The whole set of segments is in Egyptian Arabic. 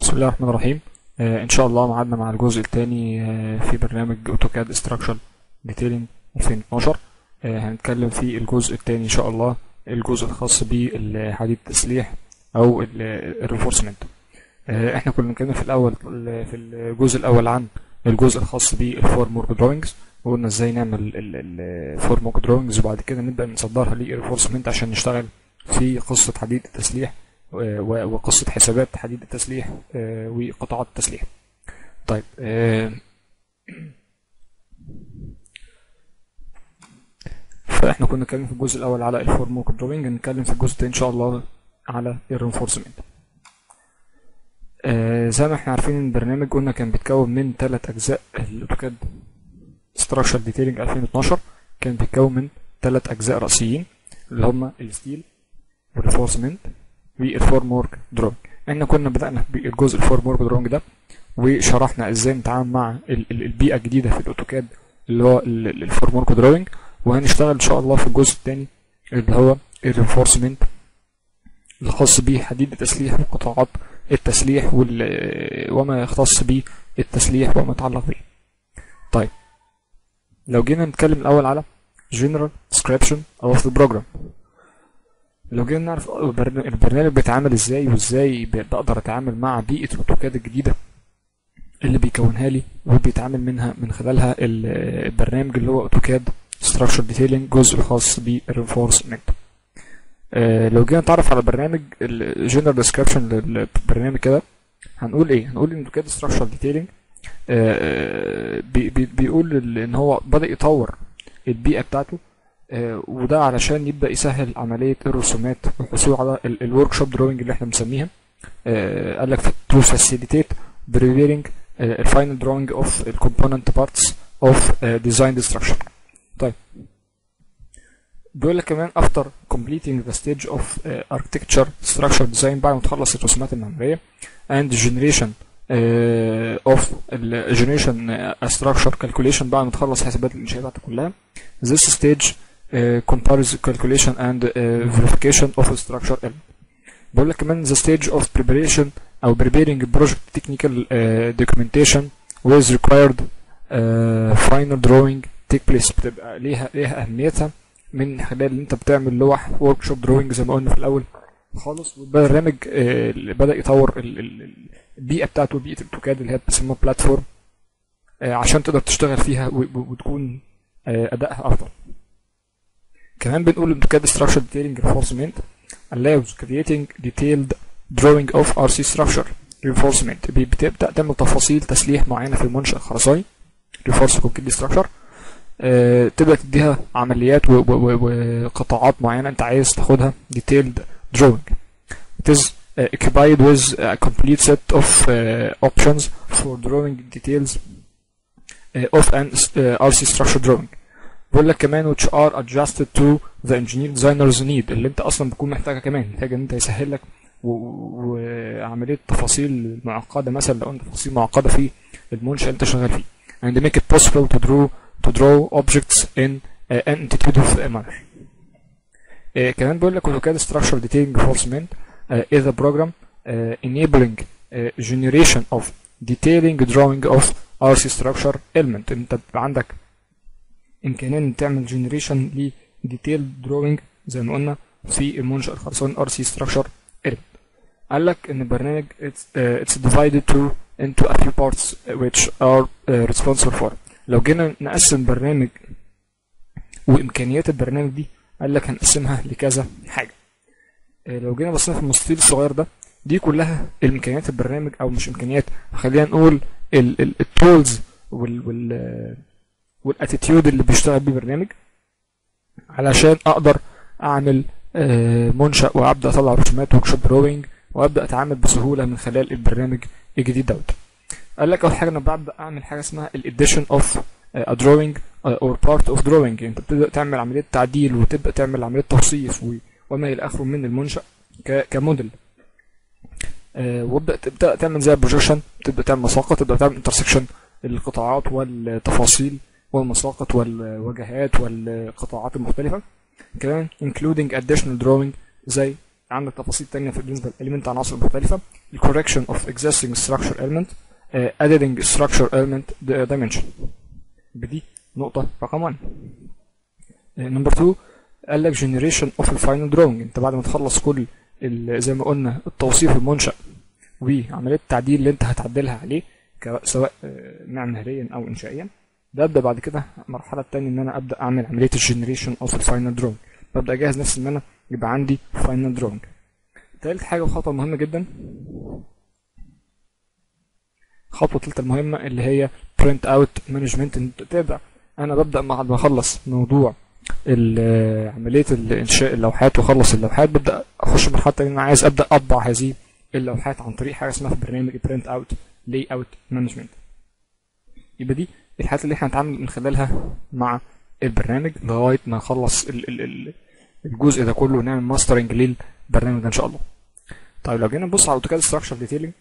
بسم الله الرحمن الرحيم آه ان شاء الله معادنا مع الجزء الثاني آه في برنامج اوتوكاد استراكشر ديتيلنج 2012 آه هنتكلم في الجزء الثاني ان شاء الله الجزء الخاص بالحديد التسليح او الريفورسمنت آه احنا كنا بنتكلم في الاول في الجزء الاول عن الجزء الخاص بالفورم ورك دروينجز وقلنا ازاي نعمل الفورم ورك دروينجز وبعد كده نبدا نصدرها للريفورسمنت عشان نشتغل في قصه حديد التسليح وقصة حسابات حديد التسليح وقطاعات التسليح طيب فاحنا كنا نتكلم في الجزء الاول على الفورم ورك دروينج نتكلم في الجزء الثاني ان شاء الله على الرينفورسمنت زي ما احنا عارفين ان البرنامج قلنا كان بيتكون من ثلاث اجزاء الاوتوكاد ستراكشر ديتيلنج 2012 كان بيتكون من ثلاث اجزاء رئيسيين اللي هم الستيل والريفورسمنت والفورم ورك دروينج احنا كنا بدأنا بالجزء الفورم ورك دروينج ده وشرحنا ازاي نتعامل مع البيئة الجديدة في الاوتوكاد اللي هو الفورم ورك دروينج وهنشتغل ان شاء الله في الجزء الثاني اللي هو الرينفورسمنت الخاص بحديد التسليح وقطاعات التسليح وما يختص بالتسليح وما يتعلق به طيب لو جينا نتكلم الاول على general description of the program لو جينا نعرف البرنامج بيتعامل ازاي وازاي بقدر اتعامل مع بيئة الاوتوكاد الجديدة اللي بيكونها لي وبيتعامل منها من خلالها البرنامج اللي هو اوتوكاد ستراكشر ديتيلنج جزء الخاص بالرينفورسمنت آه لو جينا نتعرف على برنامج الجنرال ديسكريبشن للبرنامج كده هنقول ايه هنقول ان اوتوكاد ستراكشر ديتيلنج بي بي بيقول ان هو بدا يطور البيئه بتاعته آه وده علشان يبدا يسهل عمليه الرسومات والحصول على الورك شوب دروينج اللي احنا بنسميها آه قال لك تو فاسيليتيت preparing الفاينل دروينج اوف الكومبوننت بارتس اوف ديزاين structure طيب بيقول لك كمان after completing the stage of uh, architecture structure design بعد ما تخلص الرسومات المعماريه and generation uh, of generation uh, structure calculation بعد ما تخلص حسابات الانشاء بتاعتك كلها this stage uh, compares calculation and uh, verification of a structure element بقول لك كمان the stage of preparation او preparing project technical uh, documentation with required uh, final drawing take place بتبقى ليها ليها اهميتها من خلال ان انت بتعمل لوح ورك شوب دروينج زي ما قلنا في الاول خالص والبرنامج آه بدا يطور البيئه بتاعته بيئه الاوتوكاد اللي هي بتسموها بلاتفورم آه عشان تقدر تشتغل فيها وتكون آه ادائها افضل كمان بنقول الاوتوكاد structure detailing reinforcement allows creating detailed drawing of RC structure reinforcement بتبدا تعمل تفاصيل تسليح معينه في المنشأ الخرساني reinforce concrete structure أه تبدا تديها عمليات وقطاعات معينه انت عايز تاخدها detailed drawing it is uh, occupied with a complete set of uh, options for drawing details uh, of an RC structure drawing بقول لك كمان which are adjusted to the engineer designer's need اللي انت اصلا بتكون محتاجها كمان محتاج ان انت يسهل لك وعمليه تفاصيل معقده مثلا لو انت تفاصيل معقده في المنشأ اللي انت شغال فيه and make it possible to draw to draw objects in uh, an intuitive manner. Uh, كمان بيقول لك AutoCAD Structure Detailing Reinforcement uh, is a program uh, enabling uh, generation of detailing drawing of RC structure element انت بيبقى عندك امكانيه ان تعمل generation ل detailed drawing زي ما قلنا في المنشأ الخرساني RC structure element. قال لك ان البرنامج it's, uh, it's divided to into a few parts which are uh, responsible for لو جينا نقسم برنامج وامكانيات البرنامج دي قال لك هنقسمها لكذا حاجه لو جينا بصينا في المستطيل الصغير ده دي كلها امكانيات البرنامج او مش امكانيات خلينا نقول التولز وال وال والاتيتيود اللي بيشتغل بيه البرنامج علشان اقدر اعمل منشا وابدا اطلع رسومات ورك شوب دروينج وابدا اتعامل بسهوله من خلال البرنامج الجديد دوت قال لك اول حاجه انا ببدا اعمل حاجه اسمها الاديشن اوف a drawing or part of drawing انت بتبدا تعمل عمليه تعديل وتبدا تعمل عمليه توصيف وما الى اخره من المنشا كموديل أه وابدا تبدا تعمل زي بروجكشن تبدا تعمل مساقط تبدا تعمل انترسكشن القطاعات والتفاصيل والمساقط والواجهات والقطاعات المختلفه كمان including additional drawing زي عندك تفاصيل تانية في بالنسبة للإليمنت عناصر مختلفة ال correction of existing structure element uh, editing structure element dimension بدي نقطة رقم 1 نمبر 2 قال لك generation of the final drawing انت بعد ما تخلص كل زي ما قلنا التوصيف المنشأ وعملية التعديل اللي انت هتعدلها عليه سواء معماريا او انشائيا ببدا بعد كده المرحله الثانيه ان انا ابدا اعمل عمليه الجنريشن اوف الفاينل دروينج ببدا اجهز نفسي ان انا يبقى عندي فاينل دروينج تالت حاجه وخطوه مهمه جدا خطوه تالتة المهمه اللي هي برنت اوت مانجمنت تبدا انا ببدا بعد ما اخلص موضوع عمليه الانشاء اللوحات واخلص اللوحات ببدا اخش مرحله ان انا عايز ابدا اطبع هذه اللوحات عن طريق حاجه اسمها في برنامج برنت اوت لاي اوت مانجمنت يبقى دي الحاجات اللي احنا هنتعامل من خلالها مع البرنامج لغايه ما نخلص ال ال ال الجزء ده كله ونعمل ماسترنج للبرنامج ده ان شاء الله طيب لو جينا نبص على اوتوكاد ستراكشر ديتيلنج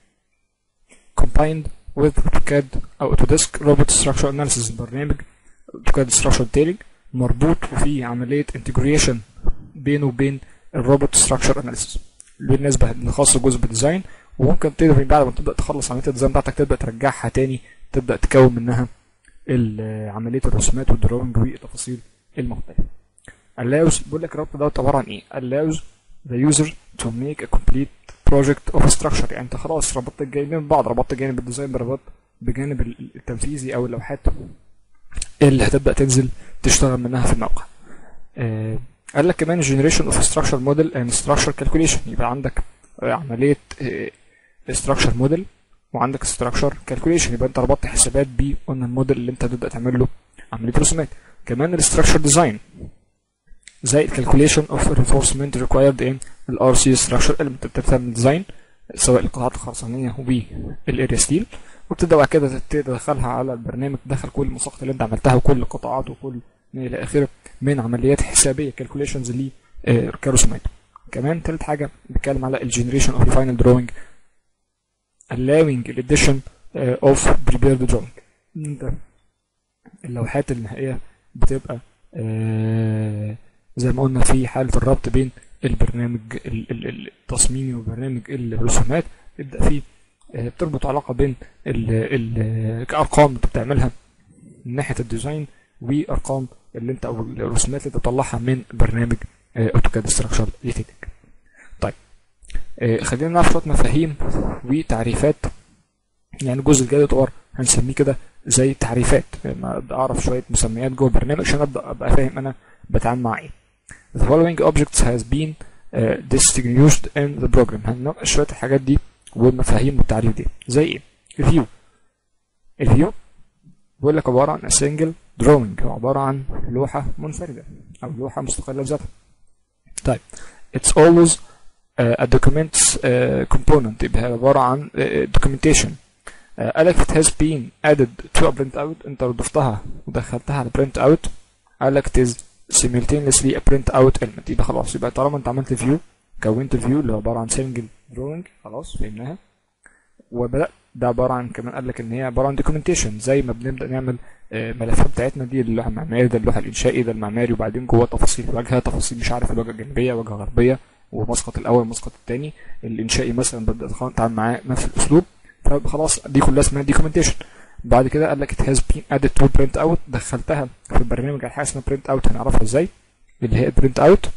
combined with AutoCAD او Autodesk Robot Structure Analysis برنامج AutoCAD Structure Detailing مربوط وفيه عملية انتجريشن بينه وبين الروبوت ستراكشر اناليسيس بالنسبة لخاص الجزء بالديزاين وممكن تقدر بعد ما تبدأ تخلص عملية الديزاين بتاعتك تبدأ ترجعها تاني تبدأ تكون منها عملية الرسومات والدروينج والتفاصيل المختلفة. allows بيقول لك الربط دوت عبارة عن ايه؟ allows the user to make a complete project of structure يعني انت خلاص ربطت الجانبين ببعض ربطت جانب الديزاين بربط بجانب التنفيذي او اللوحات اللي هتبدأ تنزل تشتغل منها في الموقع. آه قال لك كمان generation of structure model and structure calculation يبقى عندك عملية آه structure model وعندك structure calculation يبقى انت ربطت حسابات بيه قلنا الموديل اللي انت تبدا تعمل له عمليه رسومات كمان الستراكشر ديزاين زي الكالكوليشن اوف reinforcement required in الار سي structure element انت بتعمل ديزاين سواء القطعات الخرسانيه والاريا ستيل وبتبدا بعد كده تدخلها على البرنامج تدخل كل المساقط اللي انت عملتها وكل القطاعات وكل الى اخره من عمليات حسابيه كالكوليشنز ل كرسومات كمان تالت حاجه بنتكلم على الجنريشن اوف الفاينل دروينج allowing الاديشن of prepared drawing انت اللوحات النهائيه بتبقى uh, زي ما قلنا في حاله الربط بين البرنامج التصميمي وبرنامج الرسومات تبدا في بتربط علاقه بين الارقام اللي بتعملها من ناحيه الديزاين وارقام اللي انت او الرسومات اللي تطلعها من برنامج اوتوكاد ستراكشر ديتيلنج طيب خلينا نعرف شويه مفاهيم وتعريفات يعني الجزء الجاي يعتبر هنسميه كده زي تعريفات اعرف شويه مسميات جوه البرنامج عشان ابدا ابقى فاهم انا بتعامل مع ايه The following objects has been uh, distinguished in the program هنناقش شويه الحاجات دي والمفاهيم والتعريف دي زي ايه الفيو الفيو بيقول لك عباره عن a single drawing هو عباره عن لوحه منفرده او لوحه مستقله بذاتها طيب it's always uh, a documents uh, component يبقى عباره عن uh, documentation قالك it has been added to a printout انت ضفتها ودخلتها على print out قالك it is simultaneously a print out element يبقى خلاص يبقى طالما انت عملت فيو كونت فيو اللي هو عباره عن single drawing خلاص فهمناها وبدأ ده عباره عن كمان قال لك ان هي عباره عن دوكيومنتيشن زي ما بنبدا نعمل ملفات بتاعتنا دي اللوحه المعماري ده اللوحه الانشائي ده المعماري وبعدين جوه تفاصيل الواجهه تفاصيل مش عارف الواجهه الجانبيه واجهه غربيه ومسقط الاول مسقط الثاني الانشائي مثلا ببدا اتعامل معاه نفس الاسلوب فخلاص دي كلها اسمها دوكيومنتيشن بعد كده قال لك it has been added to print out دخلتها في البرنامج على حاجه اسمها print out هنعرفها ازاي اللي هي print out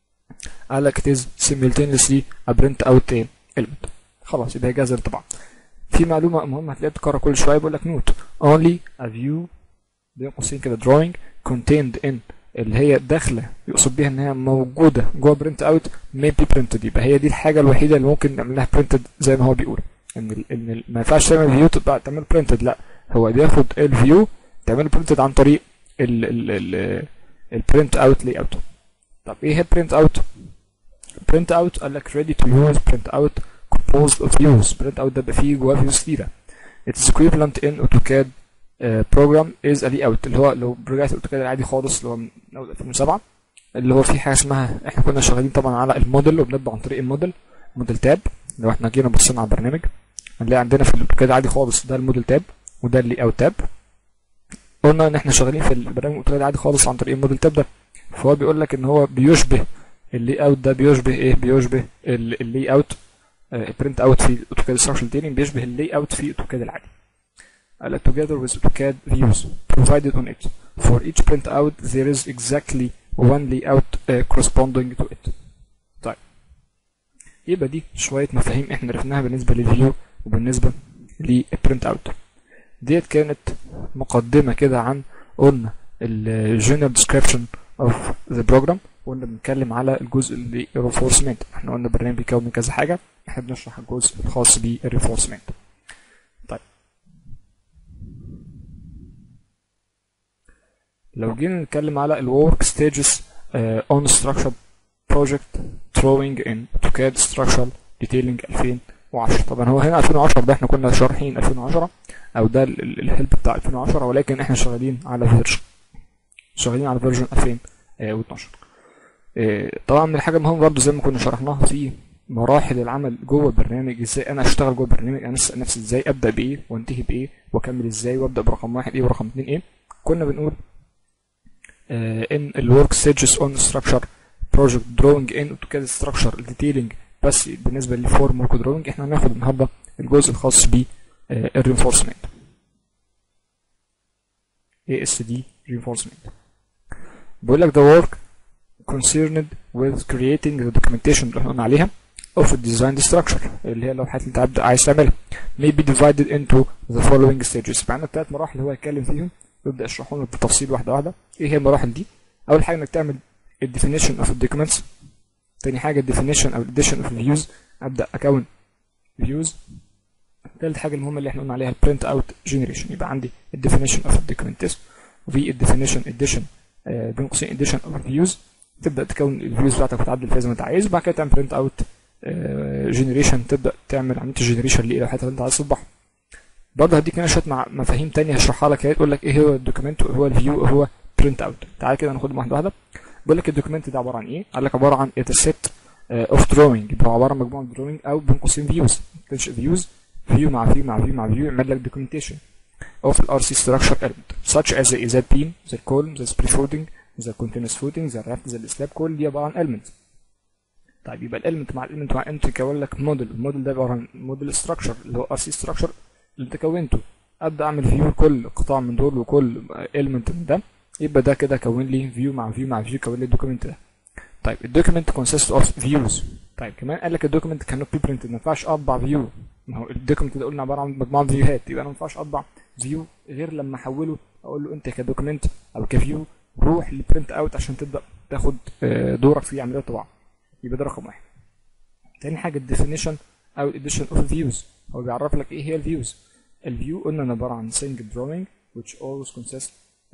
قال لك it is simultaneously a print out element خلاص يبقى هي جاهزه للطباعه في معلومه مهمه هتلاقيها بتتكرر كل شويه بيقول لك نوت only a view بين قوسين كده drawing contained in اللي هي داخله يقصد بيها ان هي موجوده جوه برنت اوت may be printed يبقى هي دي الحاجه الوحيده اللي ممكن نعمل لها printed زي ما هو بيقول ان ال ان ال ما ينفعش تعمل فيو تبقى تعمل printed لا هو بياخد الفيو تعمل printed عن طريق ال ال ال البرنت اوت لاي اوت طب ايه هي print out print out قال لك ready to use print out composed of views print out ده بيبقى فيه جواه فيوز كتيره it is equivalent in AutoCAD uh, program is a layout اللي هو لو رجعت الاوتوكاد العادي خالص اللي هو من اول 2007 اللي هو في حاجه اسمها احنا كنا شغالين طبعا على الموديل وبنطبع عن طريق الموديل موديل تاب لو احنا جينا بصينا على البرنامج هنلاقي عندنا في الاوتوكاد العادي خالص ده الموديل تاب وده اللي اوت تاب قلنا ان احنا شغالين في البرنامج الاوتوكاد العادي خالص عن طريق الموديل تاب ده فهو بيقول لك ان هو بيشبه اللي اوت ده بيشبه ايه بيشبه اللي اوت البرنت اوت في اوتوكاد ستراكشر ديتيلنج بيشبه اللي اوت في اوتوكاد العادي قال لك together with AutoCAD views provided on it for each printout there is exactly one layout uh, corresponding to it طيب يبقى دي شوية مفاهيم احنا عرفناها بالنسبة للفيو وبالنسبة للبرنت اوت ديت كانت مقدمة كده عن قلنا ال general description of the program وقلنا بنتكلم على الجزء اللي reinforcement احنا قلنا البرنامج بيكون من كذا حاجة احنا بنشرح الجزء الخاص بالرينفورسمنت طيب لو جينا نتكلم على الورك ستيجز اون ستراكشر بروجكت drawing in AutoCAD structural detailing 2010 طبعا هو هنا 2010 ده احنا كنا شارحين 2010 او ده الهيلب بتاع 2010 ولكن احنا شغالين على فيرجن شغالين على فيرجن 2012 طبعا من الحاجه المهمه برضو زي ما كنا شرحناها في مراحل العمل جوه البرنامج ازاي انا اشتغل جوه البرنامج انا اسال نفسي ازاي ابدا بايه وانتهي بايه واكمل ازاي وابدا برقم واحد ايه ورقم اتنين ايه كنا بنقول آه ان الورك ستيجز اون ستراكشر بروجكت دروينج ان اوتوكاد ستراكشر ديتيلنج بس بالنسبه للفورم ورك دروينج احنا هناخد النهارده الجزء الخاص ب الرينفورسمنت اي اس دي رينفورسمنت بيقول لك the work concerned with creating the documentation اللي احنا قلنا عليها of the design structure اللي هي اللوحات اللي انت عايز تعملها may be divided into the following stages يبقى عندك ثلاث مراحل هو هيتكلم فيهم ويبدا يشرحهم لك بالتفصيل واحده واحده ايه هي المراحل دي اول حاجه انك تعمل الديفينيشن اوف الدوكيومنتس تاني حاجه الديفينيشن او الاديشن اوف الفيوز ابدا اكون فيوز تالت حاجه المهمه اللي احنا قلنا عليها البرنت اوت جنريشن يبقى عندي الديفينيشن اوف الدوكيومنتس وفي الديفينيشن اديشن بين قوسين اديشن اوف الفيوز تبدا تكون الفيوز بتاعتك وتعدل فيها زي ما انت عايز وبعد كده تعمل برنت اوت جنريشن تبدا تعمل عمليه الجنريشن للوحات اللي انت عايز تصبحها برضه هديك هنا شويه مع مفاهيم تانية هشرحها لك تقول لك ايه هو الدوكيمنت وهو الفيو وهو برنت اوت تعال كده ناخدهم واحده واحده بقول لك الدوكيمنت ده عباره عن ايه قال لك عباره عن ات سيت اوف دروينج يبقى عباره عن مجموعه دروينج او بين قوسين فيوز تنشئ فيوز فيو مع فيو مع فيو مع فيو يعمل لك دوكيومنتيشن of the RC structure element such as the Z beam, the column, the split footing, the continuous footing, the raft, the slab كل دي عباره عن element طيب يبقى الاليمنت مع الاليمنت مع الاليمنت يكون لك موديل الموديل ده عباره عن موديل ستراكشر اللي هو ار سي ستراكشر اللي انت كونته ابدا اعمل فيو لكل قطاع من دول وكل اليمنت من ده يبقى ده كده كون لي فيو مع فيو مع فيو كون لي الدوكيمنت ده طيب الدوكيمنت consists of views طيب كمان قال لك الدوكيمنت cannot be printed ما ينفعش اطبع فيو ما هو الدوكيمنت ده قلنا عباره عن مجموعه فيوهات يبقى انا ما ينفعش اطبع فيو غير لما احوله اقول له انت كدوكيمنت او كفيو روح لبرنت اوت عشان تبدا تاخد دورك في عمليه الطباعه يبقى ده رقم واحد تاني حاجه الديفينيشن او الاديشن اوف الفيوز هو بيعرف لك ايه هي الفيوز الفيو قلنا ان عباره عن single drawing which always consists uh,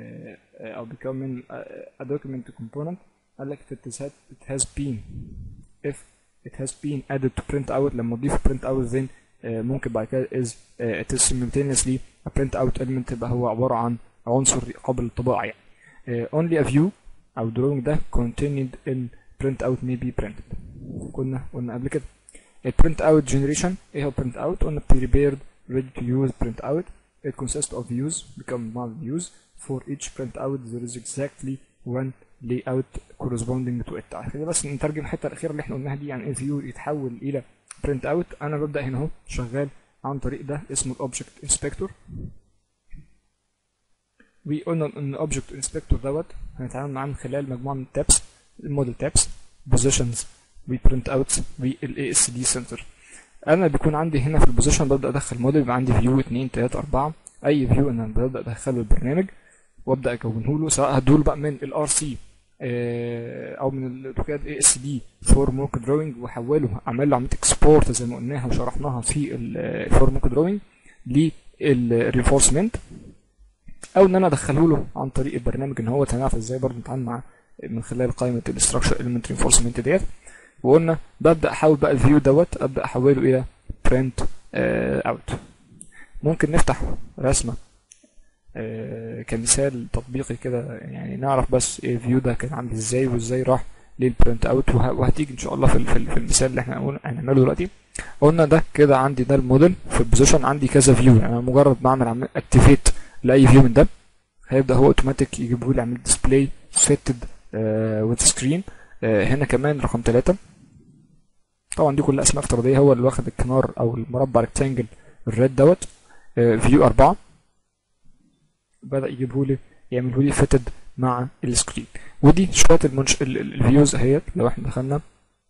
او بيكون من a document component قال لك it has, it has been if it has been added to print out لما تضيف print out then uh, ممكن بعد كده is uh, it is simultaneously a print out element يبقى هو عبارة عن عنصر قابل للطباعة يعني uh, only a view أو drawing ده contained in print out may be printed كنا قلنا قبل كده ال print out generation ايه هو print out قلنا prepared ready to use print out it consists of views become one views for each print out there is exactly one layout corresponding to it كده بس نترجم الحته الاخيره اللي احنا قلناها دي يعني الفيو يتحول الى print out انا ببدا هنا اهو شغال عن طريق ده اسمه الاوبجكت انسبكتور وقلنا ان الاوبجكت انسبكتور دوت هنتعامل معاه من خلال مجموعه من التابس الموديل تابس بوزيشنز وبرنت اوتس والاي اس دي سنتر انا بيكون عندي هنا في البوزيشن ببدا ادخل موديل يبقى عندي فيو 2 3 4 اي فيو انا ببدا ادخله البرنامج وابدا اكونه له سواء هدول بقى من الار سي او من الاوتوكاد اي اس دي فور ورك دروينج واحوله اعمل له عمليه اكسبورت زي ما قلناها وشرحناها في الفور ورك دروينج للرينفورسمنت او ان انا ادخله له عن طريق البرنامج ان هو هنعرف ازاي برضه نتعامل معاه من خلال قائمه الاستراكشر اليمنت رينفورسمنت ديت وقلنا ببدا احول بقى الفيو دوت ابدا احوله الى برنت اوت ممكن نفتح رسمه آه كمثال تطبيقي كده يعني نعرف بس ايه الفيو ده كان عامل ازاي وازاي راح للبرنت اوت وهتيجي ان شاء الله في, في المثال اللي احنا هنعمله دلوقتي قلنا ده كده عندي ده الموديل في البوزيشن عندي كذا فيو يعني انا مجرد بعمل اكتيفيت لاي فيو من ده هيبدا هو اوتوماتيك يجيبه لي يعمل ديسبلاي فيتد وذ سكرين آه هنا كمان رقم ثلاثة طبعا دي كلها اسماء افتراضيه هو اللي واخد الكنار او المربع ريكتانجل الريد دوت فيو أربعة بدأ يجيبه لي يعمله لي فيتد مع السكرين ودي شويه المنش... الفيوز اهيت لو احنا دخلنا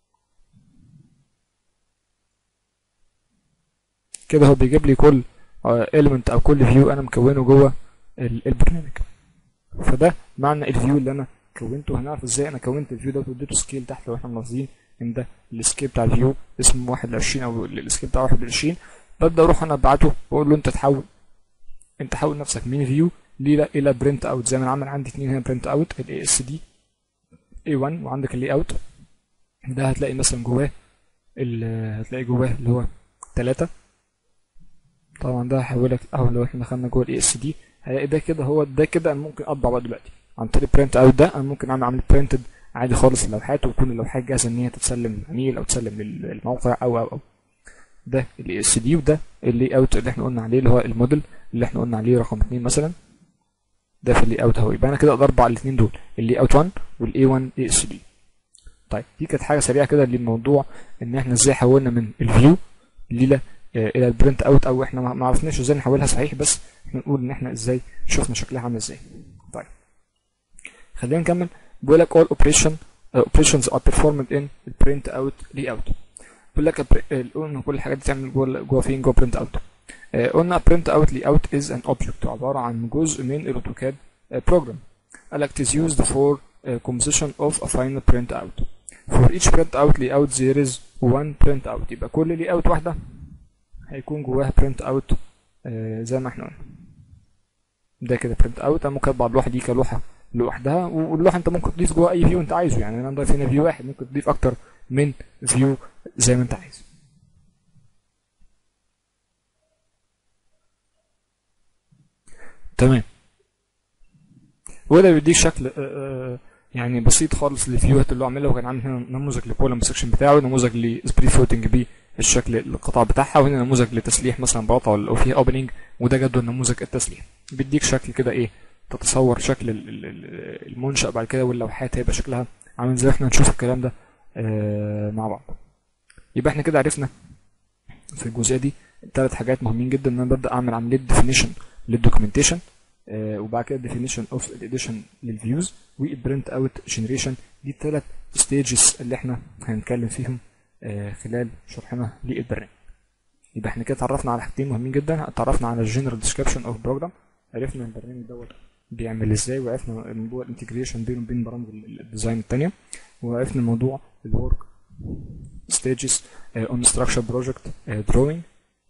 كده هو بيجيب لي كل element او كل فيو انا مكونه جوه البرنامج فده معنى الفيو اللي انا كونته هنعرف ازاي انا كونت الفيو ده واديته سكيل تحت لو احنا ملاحظين ان ده السكيل بتاع الفيو اسمه 21 او السكيل بتاعه 21 ببدا اروح انا ابعته واقول له انت تحول انت حول نفسك من فيو ليه الى برنت اوت زي ما انا عامل عندي اتنين هنا برنت اوت الاي اس دي اي 1 وعندك اللي اوت ده هتلاقي مثلا جواه هتلاقي جواه اللي هو 3 طبعا ده هحولك او لو احنا دخلنا جوه الاي اس دي هلاقي ده كده هو ده كده انا ممكن اطبع بقى دلوقتي عن طريق برنت اوت ده انا ممكن اعمل عمل برنتد عادي خالص اللوحات وكل اللوحات جاهزه ان هي تتسلم للعميل او تسلم للموقع او او او ده الاي اس دي وده اللي اوت اللي احنا قلنا عليه اللي هو الموديل اللي احنا قلنا عليه رقم 2 مثلا ده في اللي اوت اهو يبقى انا كده اقدر اربع الاثنين دول اللي اوت 1 والاي 1 اي اس دي طيب دي كانت حاجه سريعه كده للموضوع ان احنا ازاي حولنا من الفيو ليله الى البرنت اوت او احنا ما عرفناش ازاي نحولها صحيح بس احنا نقول ان احنا ازاي شفنا شكلها عامل ازاي طيب خلينا نكمل بيقول لك all operation uh, operations are performed in print out layout بيقول لك قلنا كل الحاجات دي تعمل جوه جوه فين جوه برنت اوت قلنا برنت اوت لي اوت از ان اوبجكت عباره عن جزء من الاوتوكاد بروجرام قال لك is used for uh, composition of a final print out for each print out layout there is one print out يبقى كل لي اوت واحده هيكون جواها برنت اوت زي ما احنا قلنا ده كده برنت اوت انا ممكن اطبع اللوحه دي كلوحه لوحدها واللوحه انت ممكن تضيف جواها اي فيو انت عايزه يعني انا ضايف هنا فيو واحد ممكن تضيف اكتر من فيو زي ما انت عايز تمام وده بيديك شكل يعني بسيط خالص للفيوهات اللي هو عاملها وكان عامل هنا نموذج لكولم سكشن بتاعه نموذج لسبري فوتنج بالشكل القطع بتاعها وهنا نموذج لتسليح مثلا بلاطه لو فيها اوبننج وده جدول نموذج التسليح بيديك شكل كده ايه تتصور شكل المنشأ بعد كده واللوحات هيبقى شكلها عامل زي احنا نشوف الكلام ده آه مع بعض يبقى احنا كده عرفنا في الجزئيه دي ثلاث حاجات مهمين جدا ان انا ببدا اعمل عمليه ديفينيشن للدوكيومنتيشن آه وبعد كده ديفينيشن اوف الاديشن للفيوز والبرنت اوت جنريشن دي الثلاث ستيجز اللي احنا هنتكلم فيهم آه خلال شرحنا للبرنامج يبقى احنا كده اتعرفنا على حاجتين مهمين جدا اتعرفنا على الجنرال ديسكريبشن اوف بروجرام عرفنا البرنامج دوت بيعمل ازاي وعرفنا موضوع الانتجريشن بينه وبين برامج الديزاين التانية وعرفنا موضوع الورك stages uh, on structure project uh, drawing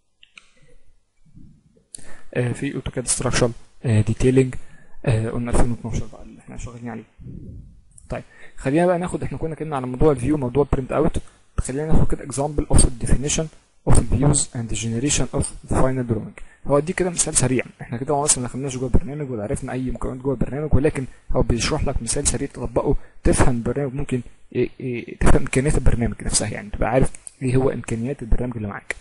uh, في اوتوكاد structural ديتيلنج قلنا 2012 بقى اللي احنا شغالين عليه طيب خلينا بقى ناخد احنا كنا اتكلمنا على موضوع الفيو موضوع البرنت اوت خلينا ناخد كده example of the definition of the views and the generation of the final drawing هو دي كده مثال سريع احنا كده اصلا ما دخلناش جوه البرنامج ولا عرفنا اي مكونات جوه البرنامج ولكن هو بيشرح لك مثال سريع تطبقه تفهم البرنامج ممكن إيه إيه تفهم امكانيات البرنامج نفسها يعني تبقى عارف ايه هو امكانيات البرنامج اللي معاك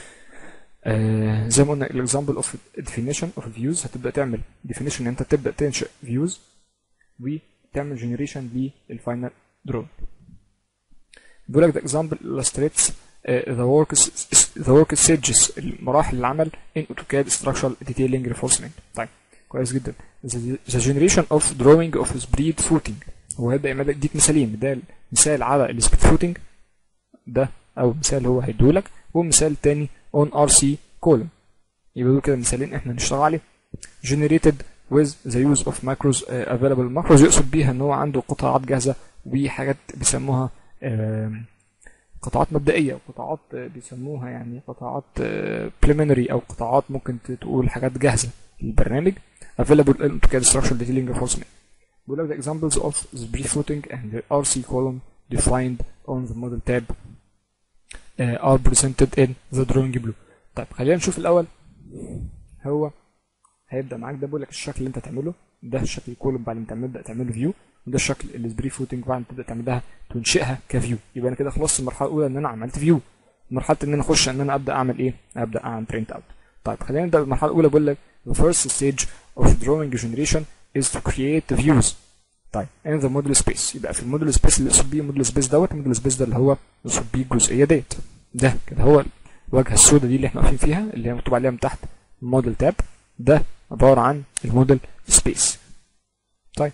آه زي ما قلنا الاكزامبل اوف ديفينيشن اوف فيوز هتبدا تعمل ديفينيشن ان انت تبدا تنشئ فيوز وتعمل جنريشن للفاينل درو بيقول لك ده اكزامبل illustrates uh, the work the work stages المراحل العمل in AutoCAD structural detailing reinforcement طيب كويس جدا the, the generation of drawing of spread footing هو هيبدا يعمل يديك مثالين ده مثال على السبريد فوتنج ده او مثال هو هيديهولك ومثال تاني on RC column يبقى دول كده مثالين احنا هنشتغل عليه generated with the use of macros uh, available macros يقصد بيها ان هو عنده قطاعات جاهزه وحاجات بيسموها uh, قطاعات مبدئيه وقطاعات بيسموها يعني قطاعات preliminary او قطاعات ممكن تقول حاجات جاهزه للبرنامج available in AutoCAD structural detailing reinforcement بيقول لك the examples of the pre-footing and the RC column defined on the model tab uh, are presented in the drawing below طيب خلينا نشوف الاول هو هيبدا معاك ده بيقول لك الشكل اللي انت تعمله ده الشكل الكولوم بعد ما تبدا تعمله فيو وده الشكل السبري فوتنج بعد ما تبدا تعملها تنشئها كفيو يبقى انا كده خلصت المرحله الاولى ان انا عملت فيو مرحله ان انا اخش ان انا ابدا اعمل ايه ابدا اعمل برنت اوت طيب خلينا نبدا بالمرحله الاولى بيقول لك the first stage of drawing generation is to create the views طيب in the model space يبقى في الموديل سبيس اللي يقصد بيه الموديل سبيس دوت الموديل سبيس ده اللي هو يقصد بيه الجزئيه ديت ده كده هو الواجهه السوداء دي اللي احنا واقفين فيها اللي هي مكتوب عليها من تحت الموديل تاب ده عباره عن الموديل سبيس طيب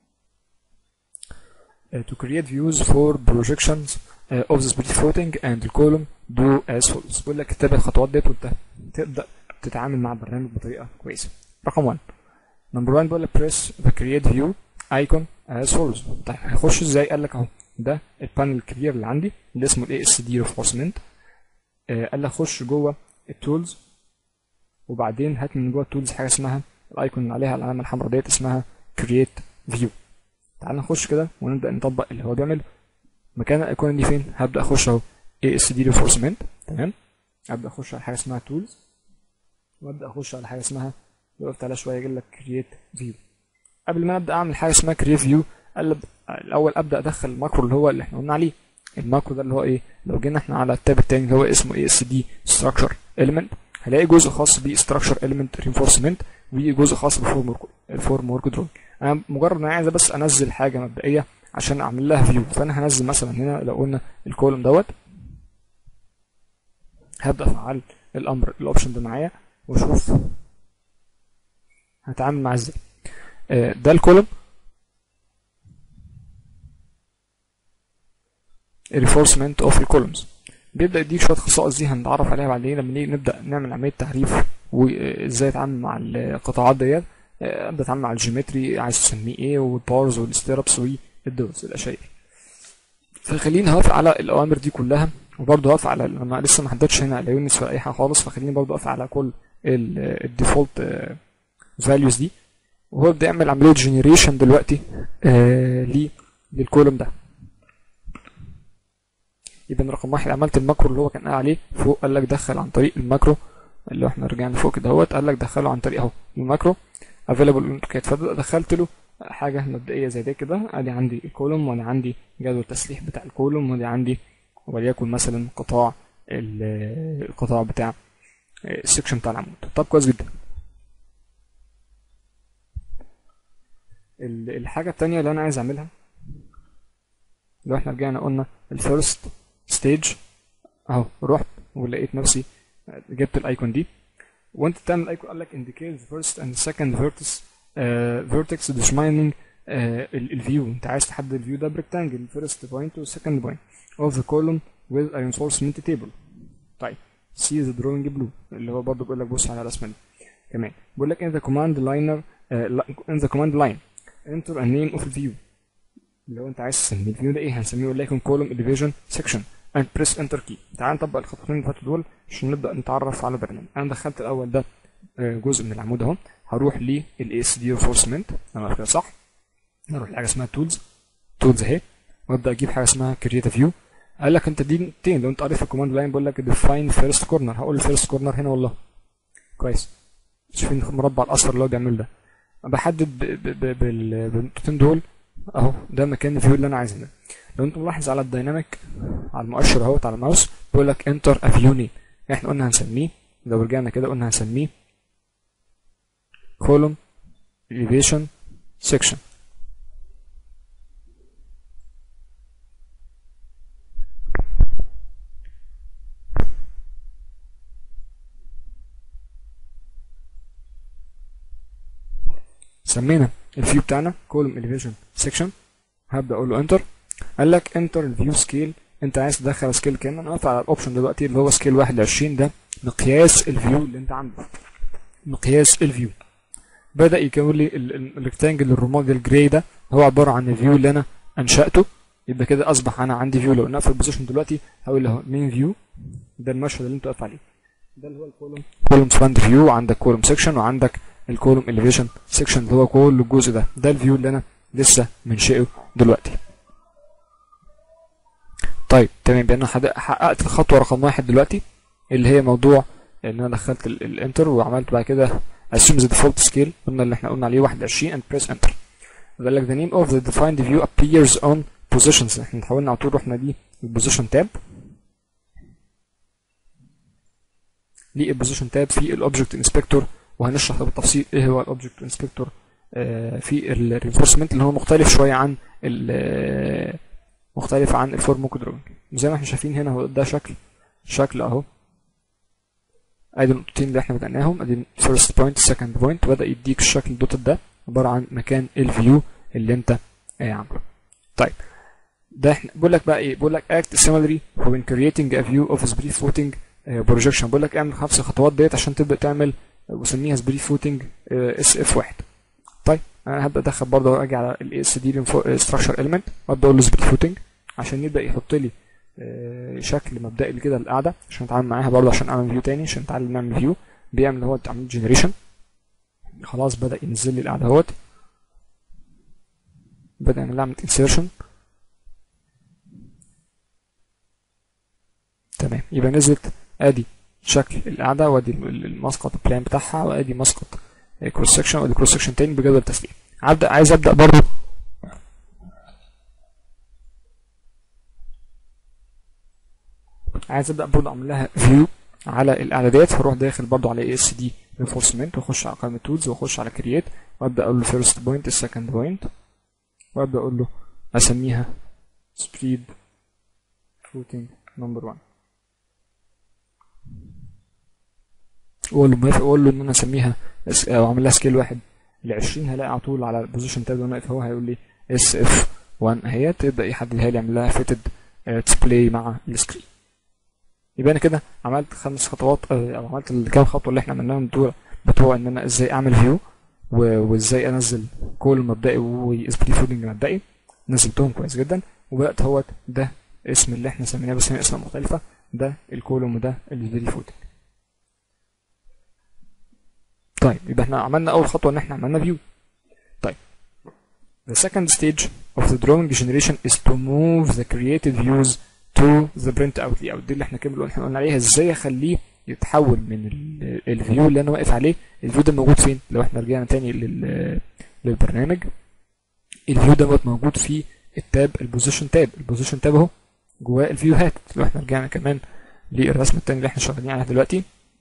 uh, to create views for projections uh, of the split floating and the column do as follows بيقول لك اتبع الخطوات ديت وانت تبدا تتعامل مع البرنامج بطريقه كويسه رقم 1 نمبر 1 بيقول لك press the create view icon as follows طيب هيخش ازاي قال لك اهو ده البانل الكبير اللي عندي اللي اسمه الاي اس دي ريفورسمنت قال لك خش جوه التولز وبعدين هات من جوه التولز حاجه اسمها الايكون اللي عليها العلامه الحمراء ديت اسمها create view تعال نخش كده ونبدا نطبق اللي هو بيعمله مكان الايقونه دي فين هبدا اخش اهو اي اس دي ريفورسمنت تمام ابدا اخش على حاجه اسمها تولز وابدا اخش على حاجه اسمها لو وقفت عليها شويه يجي لك كرييت فيو قبل ما ابدا اعمل حاجه اسمها كرييت فيو قلب الاول ابدا ادخل الماكرو اللي هو اللي احنا قلنا عليه الماكرو ده اللي هو ايه لو جينا احنا على التاب التاني اللي هو اسمه اي اس دي ستراكشر element هلاقي جزء خاص ب structure element reinforcement وجزء خاص بالفورم ورك الفورم ورك دروينج انا مجرد ما عايز بس انزل حاجه مبدئيه عشان اعمل لها فيو فانا هنزل مثلا هنا لو قلنا الكولوم دوت هبدا افعل الامر الاوبشن ده معايا واشوف هتعامل معاه ازاي ده الكولوم reinforcement اوف الكولومز بيبدا يديك شويه خصائص دي هنتعرف عليها بعدين لما نيجي نبدا نعمل عمليه تعريف وازاي اتعامل مع القطاعات ديت ابدا اتعامل مع الجيومتري عايز تسميه ايه والبارز والستيربس والدوز الاشياء دي فخليني هوافق على الاوامر دي كلها وبرضه هوافق على انا لسه ما حددتش هنا لا يونس ولا اي حاجه خالص فخليني برضه اوافق على كل الديفولت فاليوز دي وهو يبدا يعمل عمليه جنريشن دلوقتي آه للكولوم ده يبقى رقم واحد عملت الماكرو اللي هو كان قال عليه فوق قال لك دخل عن طريق الماكرو اللي احنا رجعنا فوق كده اهوت قال لك دخله عن طريق اهو الماكرو افيلابل كانت فدخلت له حاجه مبدئيه زي ده كده ادي عندي الكولوم وانا عندي جدول التسليح بتاع الكولوم ودي عندي وليكن مثلا قطاع القطاع بتاع السكشن بتاع العمود طب كويس جدا الحاجه التانية اللي انا عايز اعملها لو احنا رجعنا قلنا الفيرست ستيج اهو رحت ولقيت نفسي جبت الايكون دي وانت تعمل الايكون قال لك indicate the first and second vertex uh, vertex determining uh, الفيو انت عايز تحدد الفيو ده بريكتانجل first point و second point of the column with a reinforcement table طيب see the drawing blue اللي هو برضه بيقول لك بص على الرسمه دي كمان بيقول لك in the command liner uh, in the command line enter a name of the view لو انت عايز تسميه الفيو ده ايه هنسميه وليكن column elevation section and press enter key تعال نطبق الخطوتين اللي فاتوا دول عشان نبدا نتعرف على البرنامج انا دخلت الاول ده جزء من العمود اهو هروح للاي اس دي ريفورسمنت انا كده صح نروح لحاجه اسمها تولز تولز اهي وابدا اجيب حاجه اسمها كرييت فيو قال لك انت دي تين لو انت قريت في الكوماند لاين بيقول لك ديفاين فيرست كورنر هقول الفيرست كورنر هنا والله كويس شايفين المربع الاصفر اللي هو بيعمله ده بحدد بالنقطتين دول اهو ده مكان الفيو اللي انا عايزه ده لو انت ملاحظ على الدايناميك على المؤشر اهوت على الماوس بيقول لك انتر افيو نيم احنا قلنا هنسميه لو رجعنا كده قلنا هنسميه column elevation section سمينا الفيو بتاعنا column elevation section هبدا اقول له انتر قال لك انتر الفيو سكيل انت عايز تدخل سكيل كام انا واقف على الاوبشن دلوقتي اللي هو سكيل 21 ده مقياس الفيو اللي انت عندك مقياس الفيو بدا يكون لي الريكتانجل الرمادي الجراي ده هو عباره عن الفيو اللي انا انشاته يبقى كده اصبح انا عندي فيو لو نقفل البوزيشن دلوقتي هقول له مين فيو ده المشهد اللي انت واقف عليه ده اللي هو الكولوم كولوم سباند فيو عندك كولوم سيكشن وعندك الكولوم اليفيشن سيكشن اللي هو كل الجزء ده ده الفيو اللي انا لسه منشئه دلوقتي طيب تمام يبقى انا حققت الخطوه رقم واحد دلوقتي اللي هي موضوع ان انا دخلت الانتر وعملت بعد كده assume the default scale قلنا اللي احنا قلنا عليه 21 and press enter قال لك the name of the defined view appears on positions احنا حاولنا على طول رحنا دي البوزيشن تاب ليه البوزيشن تاب في الاوبجكت انسبكتور وهنشرح بالتفصيل ايه هو الاوبجكت انسبكتور آه، في الرينفورسمنت اللي هو مختلف شويه عن ال- مختلف عن الفور موك دروينج زي ما احنا شايفين هنا هو ده شكل شكل اهو ادي النقطتين اللي احنا بدأناهم ادي الفيرست بوينت السكند بوينت بدأ يديك الشكل الدوتد ده عبارة عن مكان الفيو اللي انت آه، عامله طيب ده احنا بقول لك بقى ايه بقول لك act similarly when creating a view of split footing آه، projection بقول لك اعمل خمس خطوات ديت عشان تبدأ تعمل آه، وسميها split footing اس اف واحد طيب انا هبدأ ادخل برضه اجي على الاي اس دي structure element وابدأ اقول له split footing عشان يبدأ يحط لي آه، شكل مبدئي كده للقعده عشان اتعامل معاها برضه عشان اعمل فيو تاني عشان نتعلم نعمل فيو بيعمل هو عمليه جنريشن خلاص بدا ينزل لي القعده اهوت بدا يعمل عمليه انسيرشن تمام يبقى نزلت ادي شكل القعده وادي ال- المسقط البلان بتاعها وادي مسقط كروس سكشن وادي كروس سكشن تاني بجدول تسليم هبدا عايز ابدا برضه عايز ابدا برضه اعمل لها فيو على الاعدادات هروح داخل برضه على اي اس دي رينفورسمنت واخش على قائمه تولز واخش على كرييت وابدا اقول له فيرست بوينت السكند بوينت وابدا اقول له اسميها سبيد فوتنج نمبر 1 واقول له موافق واقول له ان انا اسميها اس- او اعمل لها سكيل واحد ل 20 هلاقي على طول على البوزيشن تاب وانا واقف هو هيقول لي اس اف 1 اهيت يبدا يحددها لي يعمل لها فيتد ديسبلاي مع السكرين يبقى انا كده عملت خمس خطوات آه، او عملت الكام خطوه اللي احنا عملناهم بتوع بتوع ان انا ازاي اعمل فيو وازاي انزل كول مبدئي وسبري فودنج مبدئي نزلتهم كويس جدا وبدات اهوت ده اسم اللي احنا سميناه بس هي اسماء مختلفه ده الكولوم وده السبري فودنج طيب يبقى احنا عملنا اول خطوه ان احنا عملنا فيو طيب the second stage of the drawing generation is to move the created views to the print out layout دي اللي احنا كده اللي احنا قلنا عليها ازاي اخليه يتحول من ال- الفيو اللي انا واقف عليه الفيو ده موجود فين لو احنا رجعنا تاني لل للبرنامج الفيو دوت موجود في التاب البوزيشن تاب البوزيشن تاب اهو جواه الفيوهات لو احنا رجعنا كمان للرسم التاني اللي احنا شغالين عليه دلوقتي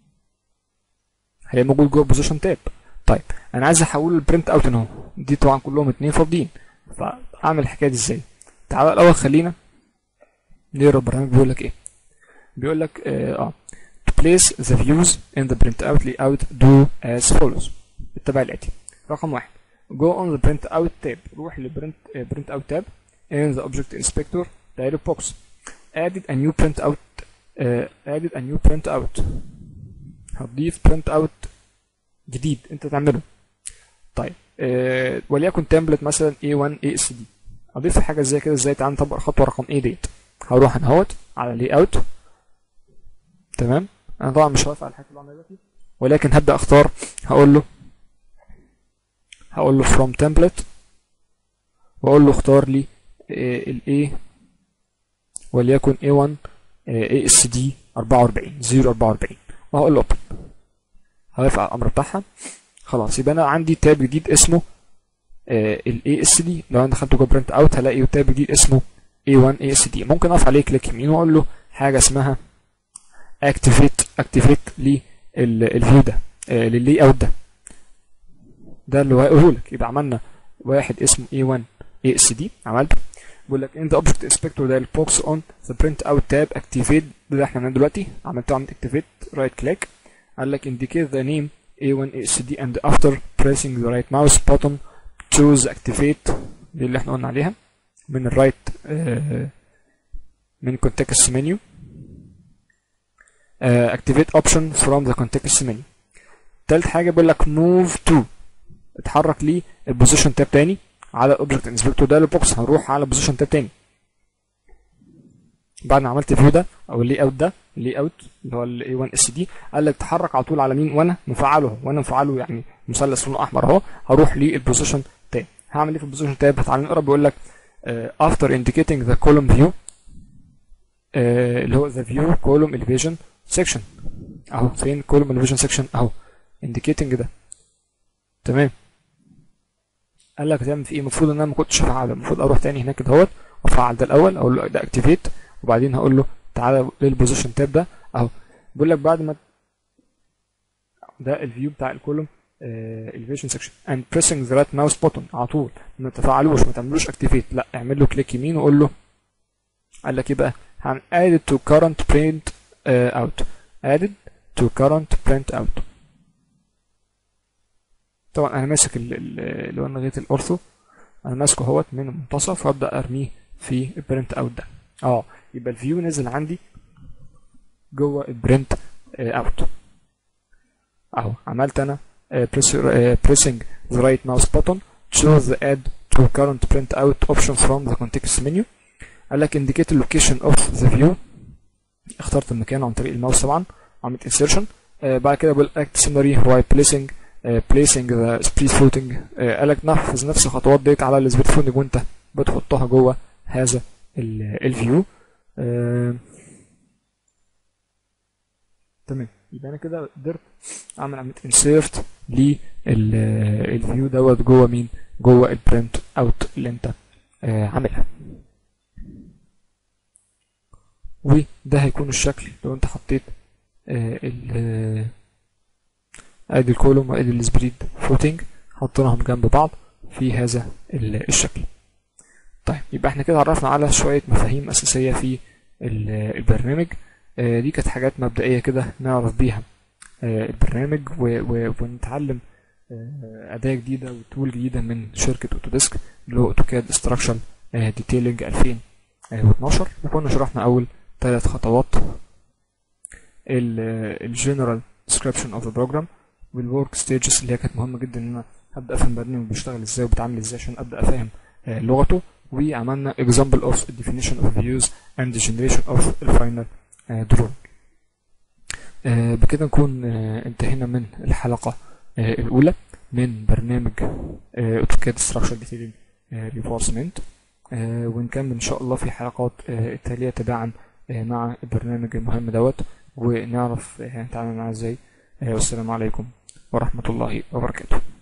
هي موجود جوه البوزيشن تاب طيب انا عايز احوله للبرنت اوت اهو دي طبعا كلهم اتنين فاضيين فاعمل الحكايه دي ازاي تعالى الاول خلينا نقرا البرنامج بيقول لك ايه بيقول لك اه آه، to place the views in the printout layout do as follows اتبع الاتي رقم واحد go on the print out tab روح للبرنت print out tab in the object inspector dialog box added a new print out uh, added a new print out هتضيف print out جديد انت تعمله طيب آه وليكن تمبلت مثلا A1 ASD اضيف حاجه زي كده ازاي تعال نطبق خطوه رقم ايه ديت هروح انا اهوت على لي اوت تمام انا طبعا مش هوافق على الحاجه اللي عملها دلوقتي ولكن هبدا اختار هقول له هقول له from template واقول له اختار لي الاي وليكن A1 آه، ASD 44 044 وهقول له open هوافق على الامر بتاعها خلاص يبقى انا عندي تاب جديد اسمه الاي اس دي لو انا دخلت جوه برنت اوت هلاقي تاب جديد اسمه A1 ASD ممكن اقف عليه كليك يمين واقول له حاجه اسمها اكتيفيت اكتيفيت للفيو ده آه، لللي اوت ده ده اللي هو هيقوله لك يبقى عملنا واحد اسمه A1 ASD عملته بيقول لك in the object inspector ده البوكس on the print out tab activate ده اللي احنا عملناه دلوقتي عملت عملت activate right click قال لك indicate the name A1 ASD and after pressing the right mouse button choose activate دي اللي احنا قلنا عليها من الرايت آه، من context menu آه، activate option from the context menu تالت حاجة بيقول لك move to اتحرك لي البوزيشن تاب تاني على الاوبجكت انسبكتور ده البوكس هنروح على بوزيشن تاب تاني بعد ما عملت فيو ده او اللي اوت ده اللي اوت اللي هو الاي 1 اس دي قال لك تحرك على طول على مين وانا مفعله اهو وانا مفعله يعني مثلث لونه احمر اهو هروح للبوزيشن تاب هعمل ايه في البوزيشن تاب تعالى نقرا بيقول لك آه، after indicating the column view آه، اللي هو the view column elevation section اهو فين column elevation section اهو indicating ده تمام قال لك هتعمل في ايه المفروض ان انا ما كنتش افعله المفروض اروح تاني هناك دهوت وافعل ده الاول اقول له ده اكتيفيت وبعدين هقول له تعالى للبوزيشن تاب ده اهو بيقول لك بعد ما ده الفيو بتاع الكولوم elevation section and pressing the right mouse button على طول ما تفعلوش ما تعملوش activate لا اعمل له كليك يمين وقول له قال لك ايه بقى هن add to current print uh, out added to current print out طبعا انا ماسك ال- ال- اللي هو لغايه الاورثو انا ماسكه اهوت من المنتصف وابدا ارميه في البرنت اوت ده اه يبقى الفيو نزل عندي جوه البرنت اوت اهو عملت انا uh, press, uh, pressing the right mouse button choose the add to current print out option from the context menu قال لك indicate the location of the view اخترت المكان عن طريق الماوس طبعا عملت insertion uh, بعد كده بقول act summary while placing uh, placing the speed footing uh, قال لك نحفظ نفس الخطوات ديت على السبيد فوتنج وانت بتحطها جوه هذا الفيو تمام يبقى انا كده قدرت اعمل عمليه انسيرت للفيو دوت جوه مين جوه البرنت اوت اللي انت آه عاملها وده هيكون الشكل لو انت حطيت آه ال ادي الكولوم وادي السبريد فوتنج حطيناهم جنب بعض في هذا ال- الشكل طيب يبقى احنا كده عرفنا على شوية مفاهيم أساسية في ال- البرنامج آه، دي كانت حاجات مبدئية كده نعرف بيها آه، البرنامج و- و- ونتعلم آه، أداة جديدة وتول جديدة من شركة أوتوديسك اللي هو أوتوكاد استراكشن ديتيلنج 2012 وكنا شرحنا أول ثلاث خطوات الجنرال description of the program والورك ستيجز اللي هي كانت مهمة جدا إن أنا أبدأ أفهم البرنامج بيشتغل إزاي وبيتعامل إزاي عشان أبدأ أفهم آه، لغته وعملنا example of definition of views and the generation of the final آه، drawing آه، بكده نكون آه، انتهينا من الحلقة آه، الأولى من برنامج أوتوكاد ستراكشر ديتيلينج ريفورسمنت ونكمل إن شاء الله في حلقات آه، التالية تباعا آه، مع البرنامج المهم دوت ونعرف آه، هنتعامل معاه ازاي آه، والسلام عليكم ورحمة الله وبركاته